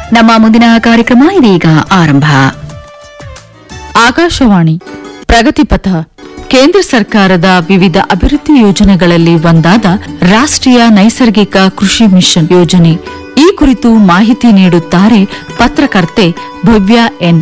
ನಮ್ಮ ಮುಂದಿನ ಕಾರ್ಯಕ್ರಮ ಇದೀಗ ಆರಂಭ ಆಕಾಶವಾಣಿ ಪ್ರಗತಿಪಥ ಕೇಂದ್ರ ಸರ್ಕಾರದ ವಿವಿಧ ಅಭಿವೃದ್ಧಿ ಯೋಜನೆಗಳಲ್ಲಿ ಒಂದಾದ ರಾಷ್ಟ್ರೀಯ ನೈಸರ್ಗಿಕ ಕೃಷಿ ಮಿಷನ್ ಯೋಜನೆ ಈ ಕುರಿತು ಮಾಹಿತಿ ನೀಡುತ್ತಾರೆ ಪತ್ರಕರ್ತೆ ಭವ್ಯ ಎನ್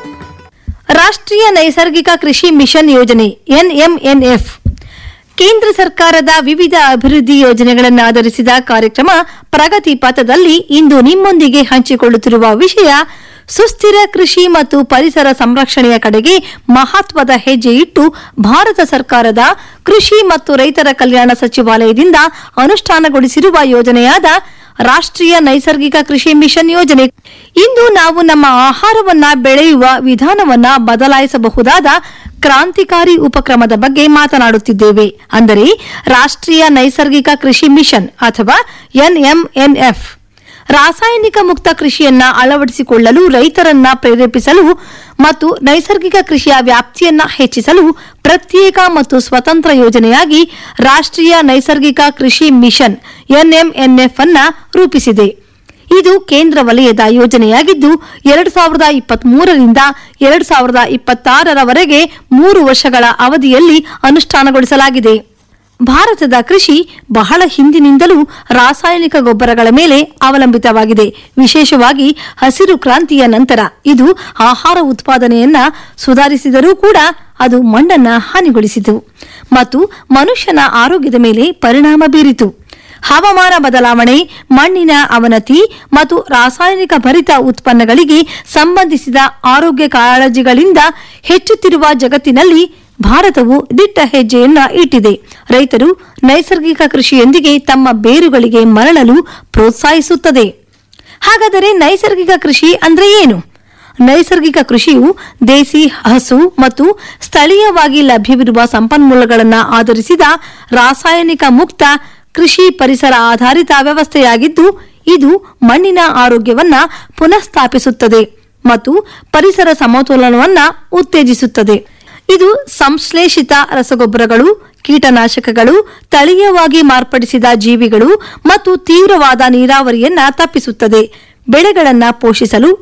ರಾಷ್ಟ್ರೀಯ ನೈಸರ್ಗಿಕ ಕೃಷಿ ಮಿಷನ್ ಯೋಜನೆ ಎನ್ಎಂಎನ್ಎಫ್ ಕೇಂದ್ರ ಸರ್ಕಾರದ ವಿವಿಧ ಅಭಿವೃದ್ಧಿ ಯೋಜನೆಗಳನ್ನು ಆಧರಿಸಿದ ಕಾರ್ಯಕ್ರಮ ಪ್ರಗತಿ ಪಥದಲ್ಲಿ ಇಂದು ನಿಮ್ಮೊಂದಿಗೆ ಹಂಚಿಕೊಳ್ಳುತ್ತಿರುವ ವಿಷಯ ಸುಸ್ಥಿರ ಕೃಷಿ ಮತ್ತು ಪರಿಸರ ಸಂರಕ್ಷಣೆಯ ಕಡೆಗೆ ಮಹತ್ವದ ಹೆಜ್ಜೆ ಇಟ್ಟು ಭಾರತ ಸರ್ಕಾರದ ಕೃಷಿ ಮತ್ತು ರೈತರ ಕಲ್ಯಾಣ ಸಚಿವಾಲಯದಿಂದ ಅನುಷ್ಠಾನಗೊಳಿಸಿರುವ ಯೋಜನೆಯಾದ ರಾಷ್ಟ್ರೀಯ ನೈಸರ್ಗಿಕ ಕೃಷಿ ಮಿಷನ್ ಯೋಜನೆ ಇಂದು ನಾವು ನಮ್ಮ ಆಹಾರವನ್ನ ಬೆಳೆಯುವ ವಿಧಾನವನ್ನ ಬದಲಾಯಿಸಬಹುದಾದ ಕ್ರಾಂತಿಕಾರಿ ಉಪಕ್ರಮದ ಬಗ್ಗೆ ಮಾತನಾಡುತ್ತಿದ್ದೇವೆ ಅಂದರೆ ರಾಷ್ಟ್ರೀಯ ನೈಸರ್ಗಿಕ ಕೃಷಿ ಮಿಷನ್ ಅಥವಾ ಎನ್ಎಂಎನ್ಎಫ್ ರಾಸಾಯನಿಕ ಮುಕ್ತ ಕೃಷಿಯನ್ನ ಅಳವಡಿಸಿಕೊಳ್ಳಲು ರೈತರನ್ನ ಪ್ರೇರೇಪಿಸಲು ಮತ್ತು ನೈಸರ್ಗಿಕ ಕೃಷಿಯ ವ್ಯಾಪ್ತಿಯನ್ನ ಹೆಚ್ಚಿಸಲು ಪ್ರತ್ಯೇಕ ಮತ್ತು ಸ್ವತಂತ್ರ ಯೋಜನೆಯಾಗಿ ರಾಷ್ಟ್ರೀಯ ನೈಸರ್ಗಿಕ ಕೃಷಿ ಮಿಷನ್ ಎನ್ಎಂಎನ್ಎಫ್ ಅನ್ನ ರೂಪಿಸಿದೆ ಇದು ಕೇಂದ್ರ ವಲಯದ ಯೋಜನೆಯಾಗಿದ್ದು ಎರಡು ಸಾವಿರದ ಇಪ್ಪತ್ತ್ ಮೂರರಿಂದ ಎರಡು ಸಾವಿರದ ಇಪ್ಪತ್ತಾರರವರೆಗೆ ಮೂರು ವರ್ಷಗಳ ಅವಧಿಯಲ್ಲಿ ಅನುಷ್ಠಾನಗೊಳಿಸಲಾಗಿದೆ ಭಾರತದ ಕೃಷಿ ಬಹಳ ಹಿಂದಿನಿಂದಲೂ ರಾಸಾಯನಿಕ ಗೊಬ್ಬರಗಳ ಮೇಲೆ ಅವಲಂಬಿತವಾಗಿದೆ ವಿಶೇಷವಾಗಿ ಹಸಿರು ಕ್ರಾಂತಿಯ ನಂತರ ಇದು ಆಹಾರ ಉತ್ಪಾದನೆಯನ್ನ ಸುಧಾರಿಸಿದರೂ ಕೂಡ ಅದು ಮಣ್ಣನ್ನ ಹಾನಿಗೊಳಿಸಿತು ಮತ್ತು ಮನುಷ್ಯನ ಆರೋಗ್ಯದ ಮೇಲೆ ಪರಿಣಾಮ ಬೀರಿತು ಹವಾಮಾನ ಬದಲಾವಣೆ ಮಣ್ಣಿನ ಅವನತಿ ಮತ್ತು ರಾಸಾಯನಿಕ ಭರಿತ ಉತ್ಪನ್ನಗಳಿಗೆ ಸಂಬಂಧಿಸಿದ ಆರೋಗ್ಯ ಕಾಳಜಿಗಳಿಂದ ಹೆಚ್ಚುತ್ತಿರುವ ಜಗತ್ತಿನಲ್ಲಿ ಭಾರತವು ದಿಟ್ಟ ಹೆಜ್ಜೆಯನ್ನ ಇಟ್ಟಿದೆ ರೈತರು ನೈಸರ್ಗಿಕ ಕೃಷಿಯೊಂದಿಗೆ ತಮ್ಮ ಬೇರುಗಳಿಗೆ ಮರಳಲು ಪ್ರೋತ್ಸಾಹಿಸುತ್ತದೆ ಹಾಗಾದರೆ ನೈಸರ್ಗಿಕ ಕೃಷಿ ಅಂದ್ರೆ ಏನು ನೈಸರ್ಗಿಕ ಕೃಷಿಯು ದೇಸಿ ಹಸು ಮತ್ತು ಸ್ಥಳೀಯವಾಗಿ ಲಭ್ಯವಿರುವ ಸಂಪನ್ಮೂಲಗಳನ್ನು ಆಧರಿಸಿದ ರಾಸಾಯನಿಕ ಮುಕ್ತ ಕೃಷಿ ಪರಿಸರ ಆಧಾರಿತ ವ್ಯವಸ್ಥೆಯಾಗಿದ್ದು ಇದು ಮಣ್ಣಿನ ಆರೋಗ್ಯವನ್ನ ಪುನಃಸ್ಥಾಪಿಸುತ್ತದೆ ಮತ್ತು ಪರಿಸರ ಸಮತೋಲನವನ್ನ ಉತ್ತೇಜಿಸುತ್ತದೆ ಇದು ಸಂಶ್ಲೇಷಿತ ರಸಗೊಬ್ಬರಗಳು ಕೀಟನಾಶಕಗಳು ತಳೀಯವಾಗಿ ಮಾರ್ಪಡಿಸಿದ ಜೀವಿಗಳು ಮತ್ತು ತೀವ್ರವಾದ ನೀರಾವರಿಯನ್ನ ತಪ್ಪಿಸುತ್ತದೆ ಬೆಳೆಗಳನ್ನ ಪೋಷಿಸಲು